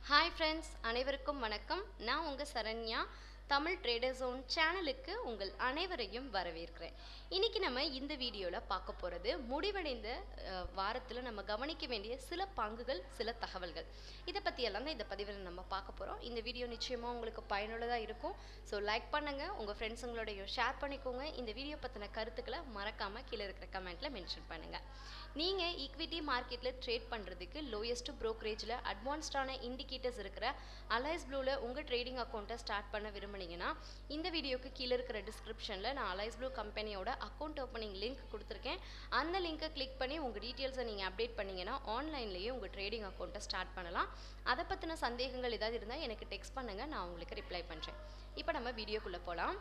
hi friends அனைவருக்கும் வணக்கம் நான் உங்கள் சரண்யா தமிழ் ட்ரேடர் ஜோன் சேனலுக்கு உங்கள் அனைவரையும் வரவேற்கிறேன் இன்னைக்கு நம்ம இந்த வீடியோவில் பார்க்க போகிறது முடிவடைந்த வாரத்தில் நம்ம கவனிக்க வேண்டிய சில பங்குகள் சில தகவல்கள் இதை பற்றியெல்லாம் தான் இந்த பதிவில் நம்ம பார்க்க போகிறோம் இந்த வீடியோ நிச்சயமாக உங்களுக்கு பயனுள்ளதாக இருக்கும் ஸோ லைக் பண்ணுங்கள் உங்கள் ஃப்ரெண்ட்ஸுங்களோடையும் ஷேர் பண்ணிக்கோங்க இந்த வீடியோ பற்றின கருத்துக்களை மறக்காமல் கீழே இருக்கிற கமெண்ட்டில் மென்ஷன் பண்ணுங்கள் நீங்கள் ஈக்விட்டி மார்க்கெட்டில் ட்ரேட் பண்ணுறதுக்கு லோயஸ்ட் ப்ரோக்கரேஜில் அட்வான்ஸ்டான இண்டிகேட்டர்ஸ் இருக்கிற அலைஸ் ப்ளூவில் உங்கள் ட்ரேடிங் அக்கௌண்ட்டை ஸ்டார்ட் பண்ண விரும்புனீங்கன்னா இந்த வீடியோக்கு கீழே இருக்கிற டிஸ்கிரிப்ஷனில் நான் அலைஸ் ப்ளூ கம்பெனியோட அக்கௌண்ட் ஓப்பனிங் லிங்க் கொடுத்துருக்கேன் அந்த லிங்க்கை கிளிக் பண்ணி உங்கள் டீட்டெயில்ஸை நீங்கள் அப்டேட் பண்ணிங்கன்னா ஆன்லைன்லேயே உங்கள் ட்ரேடிங் அக்கௌண்ட்டை ஸ்டார்ட் பண்ணலாம் அதை பற்றின சந்தேகங்கள் ஏதாவது இருந்தால் எனக்கு டெக்ஸ்ட் பண்ணுங்கள் நான் உங்களுக்கு ரிப்ளை பண்ணுறேன் இப்போ நம்ம வீடியோக்குள்ளே போகலாம்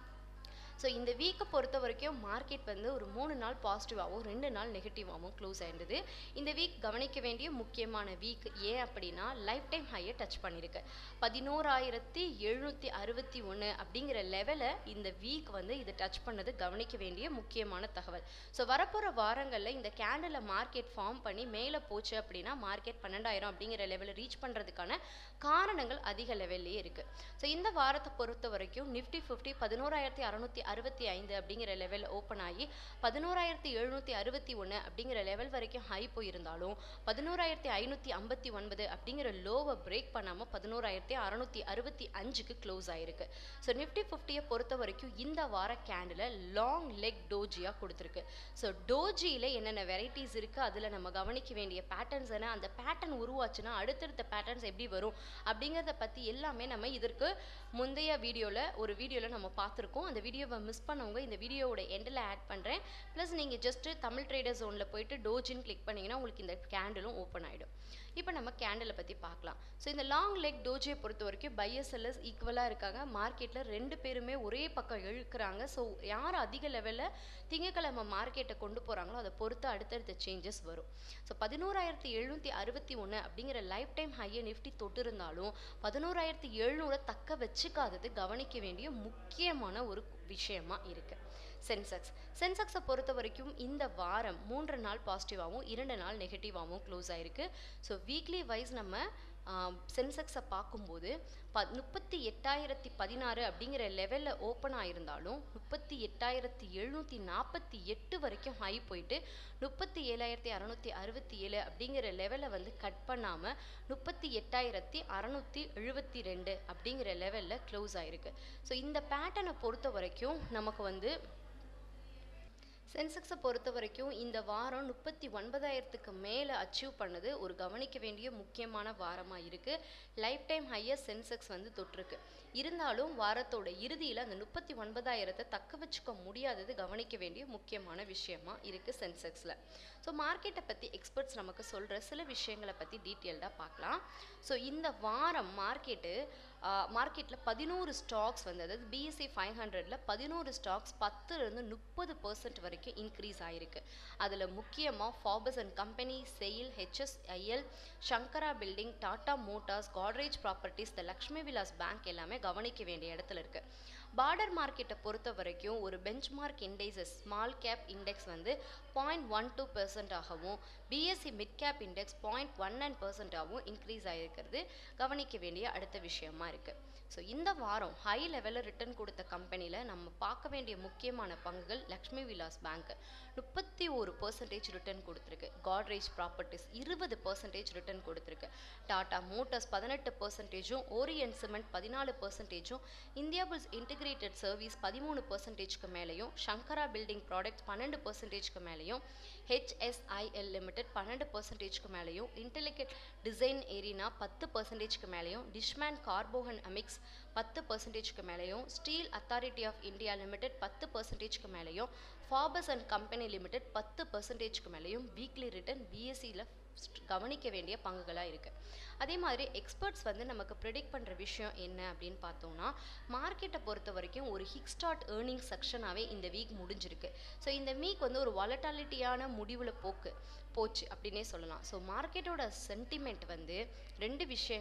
ஸோ இந்த வீக்கை பொறுத்த வரைக்கும் மார்க்கெட் வந்து ஒரு மூணு நாள் பாசிட்டிவாகவும் ரெண்டு நாள் நெகட்டிவாகவும் க்ளோஸ் ஆயிருந்தது இந்த வீக் கவனிக்க வேண்டிய முக்கியமான வீக் ஏன் அப்படின்னா லைஃப் டைம் ஹையை டச் பண்ணியிருக்கு பதினோராயிரத்தி எழுநூற்றி அறுபத்தி ஒன்று அப்படிங்கிற லெவலை இந்த வீக் வந்து இது டச் பண்ணது கவனிக்க வேண்டிய முக்கியமான தகவல் ஸோ வரப்போகிற வாரங்களில் இந்த கேண்டில் மார்க்கெட் ஃபார்ம் பண்ணி மேலே போச்சு அப்படின்னா மார்க்கெட் பன்னெண்டாயிரம் அப்படிங்கிற லெவலை ரீச் பண்ணுறதுக்கான காரணங்கள் அதிக லெவல்லே இருக்குது ஸோ இந்த வாரத்தை பொறுத்த வரைக்கும் நிஃப்டி ஃபிஃப்டி பதினோராயிரத்தி அறநூற்றி அறுபத்தி ஐந்து அப்படிங்கிற லெவல் ஓப்பன் ஆகி பதினோராயிரத்தி எழுநூற்றி அறுபத்தி ஒன்று அப்படிங்கிற லெவல் வரைக்கும் ஹை போயிருந்தாலும் பதினோராயிரத்தி ஐநூற்றி ஐம்பத்தி ஒன்பது அப்படிங்கிற லோவை பிரேக் பண்ணாமல் பதினோராயிரத்தி அறநூற்றி அறுபத்தி அஞ்சுக்கு க்ளோஸ் ஆயிருக்கு ஸோ நிஃப்டி ஃபிஃப்டியை பொறுத்த வரைக்கும் இந்த வார கேண்டில் லாங் லெக் டோஜியாக கொடுத்துருக்கு ஸோ டோஜியில் என்னென்ன வெரைட்டிஸ் இருக்குது அதில் நம்ம கவனிக்க வேண்டிய பேட்டர்ன்ஸ் என்ன அந்த பேட்டர்ன் உருவாச்சுன்னா அடுத்தடுத்த பேட்டர்ன்ஸ் எப்படி வரும் அப்படிங்கிறத பற்றி எல்லாமே நம்ம இதற்கு முந்தைய வீடியோவில் ஒரு வீடியோவில் நம்ம பார்த்துருக்கோம் அந்த வீடியோவை மிஸ் பண்ணவங்க இந்த வீடியோவோட எண்டில் ஆட் பண்ணுறேன் ப்ளஸ் நீங்கள் ஜஸ்ட்டு தமிழ் ட்ரேடர் ஜோனில் போயிட்டு டோஜின்னு கிளிக் பண்ணிங்கன்னா உங்களுக்கு இந்த கேண்டிலும் ஓப்பன் ஆகிடும் இப்போ நம்ம கேண்டிலை பற்றி பார்க்கலாம் ஸோ இந்த லாங் லெக் டோஜியை பொறுத்த வரைக்கும் பையர் செல்லர்ஸ் ஈக்குவலாக இருக்காங்க மார்க்கெட்டில் ரெண்டு பேருமே ஒரே பக்கம் இழுக்கிறாங்க ஸோ யார் அதிக லெவலில் திங்கக்கிழமை மார்க்கெட்டை கொண்டு போகிறாங்களோ அதை பொறுத்து அடுத்தடுத்த சேஞ்சஸ் வரும் ஸோ பதினோராயிரத்தி எழுநூற்றி அறுபத்தி ஒன்று அப்படிங்கிற லைஃப் டைம் ஹையை நிஃப்டி தொட்டிருந்தாலும் பதினோராயிரத்தி எழுநூறை தக்க வச்சுக்காதது கவனிக்க வேண்டிய முக்கியமான ஒரு விஷயமா இருக்கு சென்செக்ஸ் சென்செக்ஸை பொறுத்த வரைக்கும் இந்த வாரம் மூன்று நாள் பாசிட்டிவாகவும் இரண்டு நாள் நெகட்டிவாகவும் க்ளோஸ் ஆயிருக்கு ஸோ வீக்லி வைஸ் நம்ம சென்செக்ஸை பார்க்கும்போது ப முப்பத்தி எட்டாயிரத்தி பதினாறு அப்படிங்கிற லெவலில் ஓப்பன் ஆயிருந்தாலும் முப்பத்தி எட்டாயிரத்தி எழுநூற்றி நாற்பத்தி எட்டு வரைக்கும் ஹை போயிட்டு முப்பத்தி ஏழாயிரத்தி அறநூற்றி அறுபத்தி ஏழு அப்படிங்கிற லெவலை வந்து கட் பண்ணாமல் முப்பத்தி எட்டாயிரத்தி அறநூற்றி எழுபத்தி ரெண்டு அப்படிங்கிற லெவலில் க்ளோஸ் ஆயிருக்கு ஸோ இந்த பேட்டர்னை பொறுத்த வரைக்கும் நமக்கு வந்து சென்செக்ஸை பொறுத்த வரைக்கும் இந்த வாரம் முப்பத்தி ஒன்பதாயிரத்துக்கு மேலே அச்சீவ் பண்ணது ஒரு கவனிக்க வேண்டிய முக்கியமான வாரமாக இருக்குது லைஃப் டைம் ஹையர் சென்செக்ஸ் வந்து தொட்டிருக்கு இருந்தாலும் வாரத்தோட இறுதியில் அந்த முப்பத்தி ஒன்பதாயிரத்தை தக்க வச்சுக்க முடியாதது கவனிக்க வேண்டிய முக்கியமான விஷயமா இருக்குது சென்செக்ஸில் ஸோ மார்க்கெட்டை பற்றி எக்ஸ்பர்ட்ஸ் நமக்கு சொல்கிற சில விஷயங்களை பற்றி டீட்டெயில்டாக பார்க்கலாம் ஸோ இந்த வாரம் மார்க்கெட்டு மார்க்கெட்டில் பதினோரு ஸ்டாக்ஸ் வந்து அதாவது பிஎஸ்சி ஃபைவ் ஹண்ட்ரடில் பதினோரு ஸ்டாக்ஸ் பத்துலேருந்து முப்பது பர்சன்ட் வரைக்கும் இன்க்ரீஸ் ஆகிருக்கு அதில் முக்கியமாக ஃபாபஸ் and company SAIL HSIL Shankara Building Tata Motors Godrej Properties the Lakshmi Vilas Bank எல்லாமே கவனிக்க வேண்டிய இடத்துல இருக்குது பார்டர் மார்க்கெட்டை பொறுத்த வரைக்கும் ஒரு benchmark indexes small cap index வந்து பாயிண்ட் ஒன் டூ பெர்சன்ட் ஆகவும் BSE mid cap index point one nine பர்சன்டாகவும் இன்க்ரீஸ் ஆகிருக்கிறது கவனிக்க வேண்டிய அடுத்த விஷயமா இருக்குது ஸோ இந்த வாரம் ஹை லெவலில் ரிட்டர்ன் கொடுத்த கம்பெனியில் நம்ம பார்க்க வேண்டிய முக்கியமான பங்குகள் லக்ஷ்மி விலாஸ் பேங்க் முப்பத்தி ஒரு பர்சன்டேஜ் ரிட்டர்ன் கொடுத்துருக்கு காட்ரேஜ் ப்ராப்பர்ட்டிஸ் இருபது பர்சன்டேஜ் ரிட்டர்ன் கொடுத்துருக்கு டாடா மோட்டார்ஸ் பதினெட்டு பர்சன்டேஜும் ஓரியன் சிமெண்ட் பதினாலு பர்சன்டேஜும் இந்தியா புல்ஸ் இன்டிகிரேட்டட் சர்வீஸ் பதிமூணு பர்சன்டேஜ்க்கு மேலேயும் சங்கரா பில்டிங் ப்ராடக்ட்ஸ் பன்னெண்டு பர்சன்டேஜ்க்கு மேலேயும் ஹெச்எஸ்ஐஎல் லிமிடெட் பன்னெண்டு பர்சன்டேஜ்க்கு மேலேயும் இன்டெலிகேட் டிசைன் ஏரினா பத்து பர்சன்டேஜ்க்கு மேலேயும் டிஷ்மேன் கார்போகன் அமிக்ஸ் பத்து பர்சன்டேஜ்க்கு மேலேயும் Steel Authority of India Limited பத்து பர்சன்டேஜ்க்கு மேலேயும் ஃபாபஸ் அண்ட் கம்பெனி லிமிடெட் பத்து பர்சன்டேஜ்க்கு மேலேயும் வீக்லி ரிட்டர்ன் பிஎஸ்சியில் கவனிக்க வேண்டிய பங்குகளாக இருக்குது அதே மாதிரி எக்ஸ்பர்ட்ஸ் வந்து நமக்கு ப்ரிடிக்ட் பண்ணுற விஷயம் என்ன அப்படின்னு பார்த்தோம்னா மார்க்கெட்டை பொறுத்த வரைக்கும் ஒரு ஹிக் ஸ்டார்ட் ஏர்னிங் செக்ஷனாகவே இந்த வீக் முடிஞ்சிருக்கு ஸோ இந்த வீக் வந்து ஒரு வாலட்டாலிட்டியான முடிவில் போக்கு போச்சு அப்படின்னே சொல்லலாம் ஸோ மார்க்கெட்டோட சென்டிமெண்ட் வந்து ரெண்டு விஷயங்கள்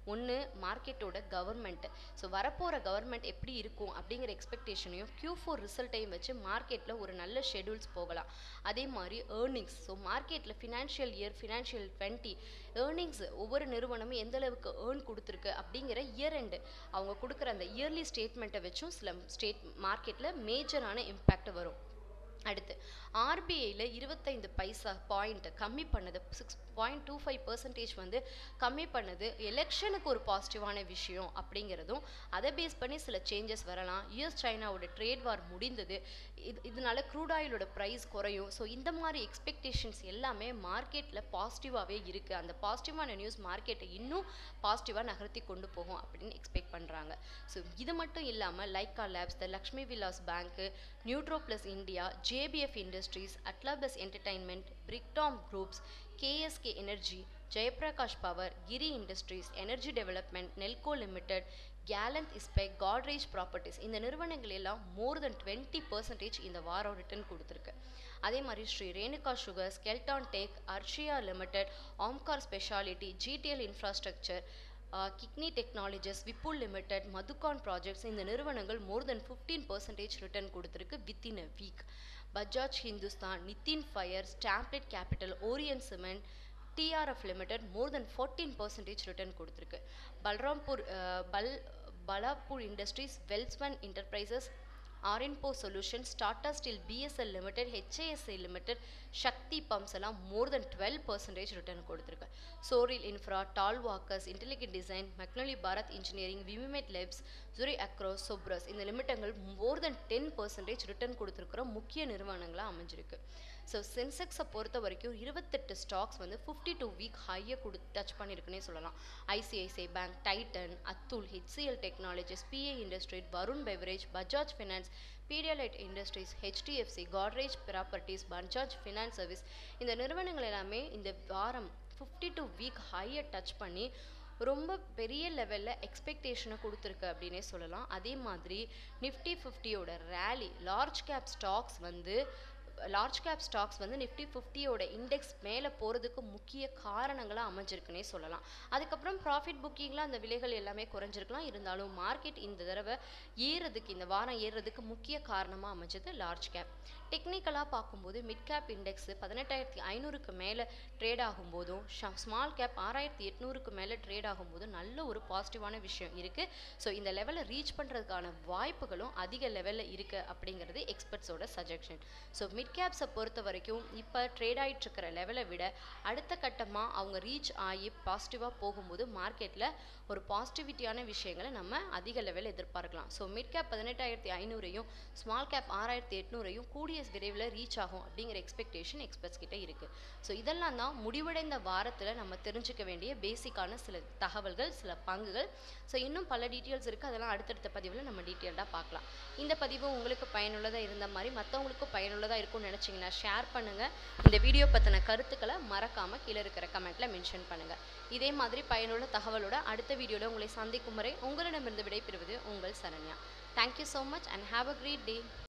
ஒன்று மார்க்கெட்டோட கவர்மெண்ட் ஸோ வரப்போகிற கவர்மெண்ட் எப்படி இருக்கும் அப்படிங்கிற எக்ஸ்பெக்டேஷனையும் Q4 ஃபோர் ரிசல்ட்டையும் வச்சு மார்க்கெட்டில் ஒரு நல்ல ஷெடியூல்ஸ் போகலாம் அதே மாதிரி ஏர்னிங்ஸ் ஸோ மார்க்கெட்டில் financial year financial twenty earnings ஒவ்வொரு நிறுவனமும் எந்த அளவுக்கு ஏர்ன் கொடுத்துருக்கு அப்படிங்கிற இயர் எண்டு அவங்க கொடுக்குற அந்த இயர்லி ஸ்டேட்மெண்ட்டை வச்சும் சில ஸ்டேட் மார்க்கெட்டில் மேஜரான இம்பேக்ட் வரும் அடுத்து ஆர்பிஐயில் இருபத்தைந்து பைசா பாயிண்ட் கம்மி பண்ணது six point two five percentage வந்து கம்மி பண்ணது எலெக்ஷனுக்கு ஒரு பாசிட்டிவான விஷயம் அப்படிங்கிறதும் அதை பேஸ் பண்ணி சில சேஞ்சஸ் வரலாம் யூஎஸ் சைனாவோட ட்ரேட் வார் முடிந்தது இது இதனால க்ரூட் ஆயிலோட ப்ரைஸ் குறையும் ஸோ இந்த மாதிரி எக்ஸ்பெக்டேஷன்ஸ் எல்லாமே மார்க்கெட்டில் பாசிட்டிவாகவே இருக்குது அந்த பாசிட்டிவான நியூஸ் மார்க்கெட்டை இன்னும் பாசிட்டிவாக நகர்த்தி கொண்டு போகும் அப்படின்னு எக்ஸ்பெக்ட் பண்ணுறாங்க ஸோ இது மட்டும் இல்லாமல் லைக்கா லேப்ஸ் த லக்ஷ்மி விலாஸ் பேங்க்கு Nutra Plus India JBF Industries Adlabs Entertainment பிரிக்டாம் Groups KSK Energy Jaiprakash Power Giri Industries Energy Development Nelco Limited Gallantt Ispat Godrej Properties இந்த நிறுவனங்கள் எல்லாம் மோர் தென் டுவெண்ட்டி பர்சன்டேஜ் இந்த வாரம் ரிட்டர்ன் கொடுத்துருக்கு அதே மாதிரி Shri Renuka Sugars Kelton Tech Arshiya Limited ஆம்கார் ஸ்பெஷாலிட்டி ஜிடிஎல் இன்ஃப்ராஸ்ட்ரக்சர் கிக்னி Technologies Vipul Limited Madhucon Projects இந்த நிறுவனங்கள் more than fifteen percentage return கொடுத்துருக்கு within a week Bajaj Hindustan Nitin Fire ஸ்டாம்ப்லெட் Capital Orient Cement TRF Limited more than fourteen percentage return கொடுத்துருக்கு பல்ராம்பூர் அஹ், பல் பலாப்பூர் இண்டஸ்ட்ரீஸ் வெல்ஸ்மன் என்டர்பிரைசஸ் ஆர்என்போ Solutions Tata Steel PSL Limited HASI Limited Shakti Pumps எல்லாம் more than twelve percentage return கொடுத்துருக்கு சோரில் infra Talwalkars Intelligent Design McNally Bharat Engineering விமிமெட் லெப்ஸ் ஜுரி அக்ரோ சொப்ரஸ் இந்த லிமிட்டங்கள் more than ten percentage return கொடுத்துருக்கிற முக்கிய நிறுவனங்களாக அமைஞ்சிருக்கு ஸோ சென்செக்ஸை பொறுத்த வரைக்கும் இருபத்தெட்டு ஸ்டாக்ஸ் வந்து ஃபிஃப்டி டூ வீக் ஹையை கொடு டச் பண்ணியிருக்குன்னே சொல்லலாம் ICICI Bank Titan Atul HCL Technologies பிஏ இண்டஸ்ட்ரீட் வருண் பெவரேஜ் பஜாஜ் ஃபினான்ஸ் பீடியாலைட் Industries HDFC Godrej Properties Bajaj Finance Service இந்த நிறுவனங்கள் எல்லாமே இந்த வாரம் ஃபிஃப்டி டூ வீக் ஹையை டச் பண்ணி ரொம்ப பெரிய லெவலில் எக்ஸ்பெக்டேஷனை கொடுத்துருக்கு அப்படின்னே சொல்லலாம் அதே மாதிரி நிஃப்டி ஃபிஃப்டியோட ரேலி லார்ஜ் கேப் ஸ்டாக்ஸ் வந்து லார்ஜ் கேப் ஸ்டாக்ஸ் வந்து நிஃப்டி ஃபிஃப்டியோட இண்டெக்ஸ் மேலே போகிறதுக்கு முக்கிய காரணங்களாக அமைஞ்சிருக்குன்னே சொல்லலாம் அதுக்கப்புறம் ப்ராஃபிட் புக்கிங்கில் அந்த விலைகள் எல்லாமே குறைஞ்சிருக்கலாம் இருந்தாலும் மார்க்கெட் இந்த தடவை ஏறுறதுக்கு இந்த வாரம் ஏறுறதுக்கு முக்கிய காரணமாக அமைஞ்சது லார்ஜ் கேப் டெக்னிக்கலாக பார்க்கும்போது மிட் கேப் இண்டெக்ஸ் பதினெட்டாயிரத்தி ஐநூறுக்கு மேலே ட்ரேட் ஆகும்போதும் ஸ்மால் கேப் ஆறாயிரத்தி எட்நூறுக்கு மேலே ட்ரேட் ஆகும்போதும் நல்ல ஒரு பாசிட்டிவான விஷயம் இருக்குது ஸோ இந்த லெவலை ரீச் பண்ணுறதுக்கான வாய்ப்புகளும் அதிக லெவலில் இருக்குது அப்படிங்கிறது எக்ஸ்பர்ட்ஸோட சஜஷன் ஸோ மிட் கேப்ஸை பொறுத்த வரைக்கும் இப்போ ட்ரேட் ஆகிட்டு இருக்கிற லெவலை விட அடுத்த கட்டமாக அவங்க ரீச் ஆகி பாசிட்டிவாக போகும்போது மார்க்கெட்டில் ஒரு பாசிட்டிவிட்டியான விஷயங்களை நம்ம அதிக லெவலில் எதிர்பார்க்கலாம் ஸோ மிட் கேப் பதினெட்டாயிரத்தி ஐநூறையும் ஸ்மால் கேப் ஆறாயிரத்தி எட்நூறையும் கூடிய விரைவில் ரீச் ஆகும் அப்படிங்கிற எக்ஸ்பெக்டேஷன் எக்ஸ்பர்ட்ஸ் கிட்ட இருக்குது ஸோ இதெல்லாம் தான் முடிவடைந்த வாரத்தில் நம்ம தெரிஞ்சுக்க வேண்டிய பேசிக்கான சில தகவல்கள் சில பங்குகள் ஸோ இன்னும் பல டீட்டெயில்ஸ் இருக்குது அதெல்லாம் அடுத்தடுத்த பதிவில் நம்ம டீட்டெயில்டாக பார்க்கலாம் இந்த பதிவு உங்களுக்கு பயனுள்ளதாக இருந்த மாதிரி மற்றவங்களுக்கும் பயனுள்ளதாக இருக்கும்னு நினச்சிங்கன்னா ஷேர் பண்ணுங்கள் இந்த வீடியோ பற்றின கருத்துக்களை மறக்காமல் கீழே இருக்கிற கமெண்ட்டில் மென்ஷன் பண்ணுங்கள் இதே மாதிரி பயனுள்ள தகவலோட அடுத்த வீடியோவில் உங்களை சந்திக்கும் வரை உங்களிடமிருந்து விடைபெறுவது உங்கள் Saranya thank you so much and have a great day